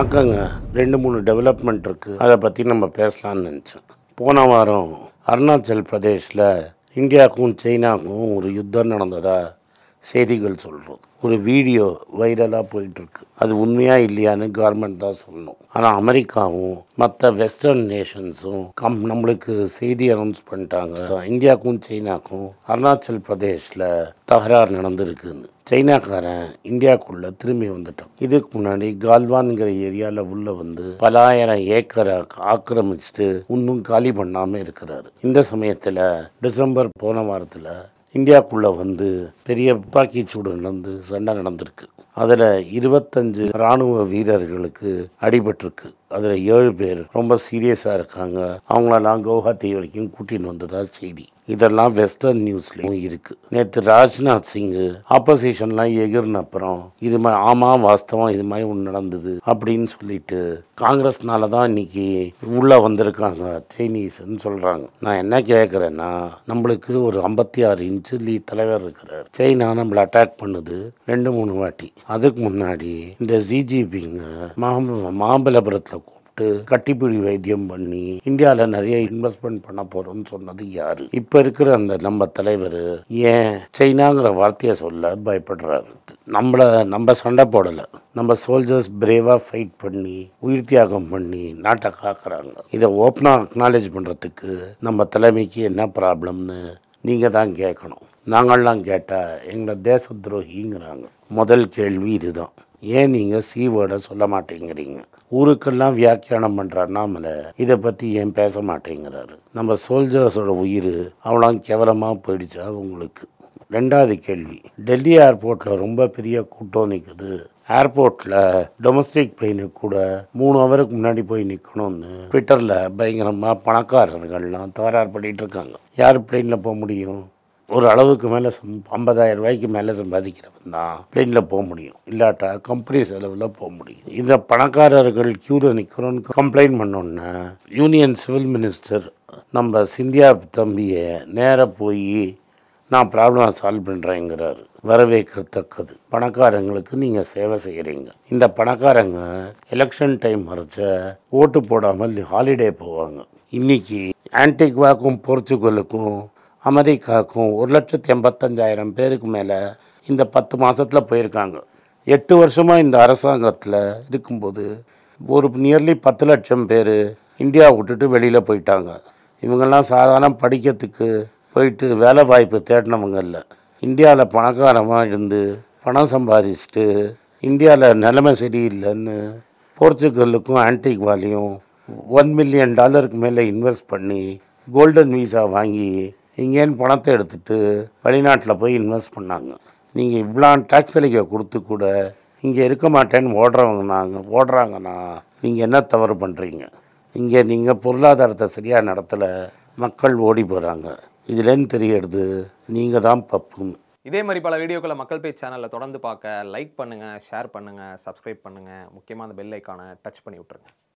வணக்கங்க ரெண்டு மூணு டெவலப்மெண்ட் இருக்குது அதை பற்றி நம்ம பேசலாம்னு நினச்சேன் போன வாரம் அருணாச்சல் பிரதேஷில் இந்தியாவுக்கும் சைனாவுக்கும் ஒரு யுத்தம் நடந்ததா செய்திகள் சொல்கிறது ஒரு வீடியோ வைரலாக போயிட்டுருக்கு அது உண்மையாக இல்லையான்னு கவர்மெண்ட் தான் சொல்லணும் ஆனால் அமெரிக்காவும் மற்ற வெஸ்டர்ன் நேஷன்ஸும் கம் நம்மளுக்கு செய்தி அனௌன்ஸ் பண்ணிட்டாங்க இந்தியாவுக்கும் சைனாக்கும் அருணாச்சல் பிரதேஷில் தகராறு நடந்திருக்குன்னு சைனாக்காரன் இந்தியாக்குள்ள திரும்பி வந்துட்டான் இதுக்கு முன்னாடி கால்வான்ங்கிற ஏரியாவில் உள்ள வந்து பலாயிரம் ஏக்கரை ஆக்கிரமிச்சுட்டு இன்னும் காலி பண்ணாமல் இருக்கிறாரு இந்த சமயத்தில் டிசம்பர் போன வாரத்தில் இந்தியாக்குள்ளே வந்து பெரிய துப்பாக்கி சூடு நடந்து சண்டை நடந்திருக்கு அதில் இருபத்தஞ்சு இராணுவ வீரர்களுக்கு அடிபட்டிருக்கு அதில் ஏழு பேர் ரொம்ப சீரியஸாக இருக்காங்க அவங்களெல்லாம் கவுஹாத்தி வரைக்கும் கூட்டின்னு வந்ததா செய்தி இதெல்லாம் வெஸ்டர்ன் நியூஸ்லேயும் இருக்குது நேற்று ராஜ்நாத் சிங்கு ஆப்போசிஷன்லாம் எகிர்ன அப்புறம் இது மாதிரி ஆமாம் வாஸ்தவம் இது மாதிரி ஒன்று நடந்தது அப்படின்னு சொல்லிட்டு காங்கிரஸ்னால தான் இன்னைக்கு உள்ளே வந்திருக்காங்க சைனீஸ்ன்னு சொல்கிறாங்க நான் என்ன கேட்குறேன்னா நம்மளுக்கு ஒரு ஐம்பத்தி ஆறு இன்ச்சு லீ தலைவர் இருக்கிறார் சைனா நம்மளை அட்டாக் பண்ணுது ரெண்டு மூணு வாட்டி அதுக்கு முன்னாடி இந்த ஜிஜிபிங்க மாம்பலபுரத்தில் கூப்பிட்டு கட்டிப்பிடி வைத்தியம் பண்ணி இந்தியாவில் நிறைய இன்வெஸ்ட்மெண்ட் பண்ண போகிறோம்னு சொன்னது யாரு இப்போ இருக்கிற அந்த நம்ம தலைவர் ஏன் சைனாங்கிற வார்த்தையை சொல்ல பயப்படுறாரு நம்மளை நம்ம சண்டை போடலை நம்ம சோல்ஜர்ஸ் பிரேவாக ஃபைட் பண்ணி உயிர் தியாகம் பண்ணி நாட்டை காக்குறாங்க இதை ஓப்பனாக அக்னாலேஜ் பண்ணுறதுக்கு நம்ம தலைமைக்கு என்ன ப்ராப்ளம்னு நீங்கள் தான் கேட்கணும் நாங்கள்லாம் கேட்டால் எங்களை தேச துரோகிங்கிறாங்க முதல் கேள்வி இதுதான் ஏன் நீங்கள் சி வேர்டை சொல்ல மாட்டேங்கிறீங்க ஊருக்கெல்லாம் வியாக்கியானம் பண்ணுற அண்ணாமலை இதை பற்றி ஏன் பேச மாட்டேங்கிறாரு நம்ம சோல்ஜர்ஸோட உயிர் அவ்வளோ கேவலமாக போயிடுச்சா உங்களுக்கு ரெண்டாவது கேள்வி டெல்லி ஏர்போர்ட்டில் ரொம்ப பெரிய கூட்டம் நிற்குது ஏர்போர்ட்டில் டொமஸ்டிக் பிளெயினுக்கு கூட மூணு ஹவருக்கு முன்னாடி போய் நிற்கணும்னு ட்விட்டரில் பயங்கரமாக பணக்காரர்கள்லாம் தகராறு பண்ணிகிட்டு இருக்காங்க யார் பிளெயினில் போக முடியும் ஒரு அளவுக்கு மேலே சம் ஐம்பதாயிரம் ரூபாய்க்கு மேலே சம்பாதிக்கிறவன் தான் பிளெயினில் போக முடியும் இல்லாட்டா கம்பெனி செலவில் போக முடியும் இந்த பணக்காரர்கள் க்யூவில் நிற்கிறோன்னு கம்ப்ளைண்ட் பண்ணோன்னே யூனியன் சிவில் மினிஸ்டர் நம்ம சிந்தியா தம்பியை நேராக போய் நான் ப்ராப்ளம் சால்வ் பண்ணுறேங்கிறாரு வரவேற்கத்தக்கது பணக்காரங்களுக்கு நீங்கள் சேவை செய்கிறீங்க இந்த பணக்காரங்க எலெக்ஷன் டைம் வரைச்ச ஓட்டு போடாமல் ஹாலிடே போவாங்க இன்னைக்கு ஆன்டிக்வாக்கும் போர்ச்சுகலுக்கும் அமெரிக்காவுக்கும் ஒரு லட்சத்தி எண்பத்தஞ்சாயிரம் பேருக்கு மேலே இந்த பத்து மாதத்தில் போயிருக்காங்க எட்டு வருஷமாக இந்த அரசாங்கத்தில் இருக்கும்போது ஒரு நியர்லி பத்து லட்சம் பேர் இந்தியா விட்டுட்டு வெளியில் போயிட்டாங்க இவங்கெல்லாம் சாதாரண படிக்கிறதுக்கு போயிட்டு வேலை வாய்ப்பு தேடினவங்க இல்லை இந்தியாவில் பணக்காரமாக இருந்து பணம் சம்பாதிச்சுட்டு இந்தியாவில் நிலைமை சரியில்லைன்னு போர்ச்சுகலுக்கும் ஆன்டிக்வாலையும் ஒன் மில்லியன் டாலருக்கு மேலே இன்வெஸ்ட் பண்ணி கோல்டன் வீசா வாங்கி இங்கேன்னு பணத்தை எடுத்துட்டு வெளிநாட்டில் போய் இன்வெஸ்ட் பண்ணாங்க நீங்கள் இவ்வளோ டேக்ஸ் அளிக்க கொடுத்து கூட இங்கே இருக்க மாட்டேன்னு ஓடுறவங்க நாங்கள் ஓடுறாங்கன்னா நீங்கள் என்ன தவறு பண்ணுறீங்க இங்கே நீங்கள் பொருளாதாரத்தை சரியாக நடத்தலை மக்கள் ஓடி போகிறாங்க இதுலேன்னு தெரியறது நீங்கள் தான் பப்புன்னு இதே மாதிரி பல வீடியோக்களை மக்கள் பேஜ் சேனலில் தொடர்ந்து பார்க்க லைக் பண்ணுங்கள் ஷேர் பண்ணுங்கள் சப்ஸ்கிரைப் பண்ணுங்கள் முக்கியமாக அந்த பெல் ஐக்கானை டச் பண்ணி விட்ருங்க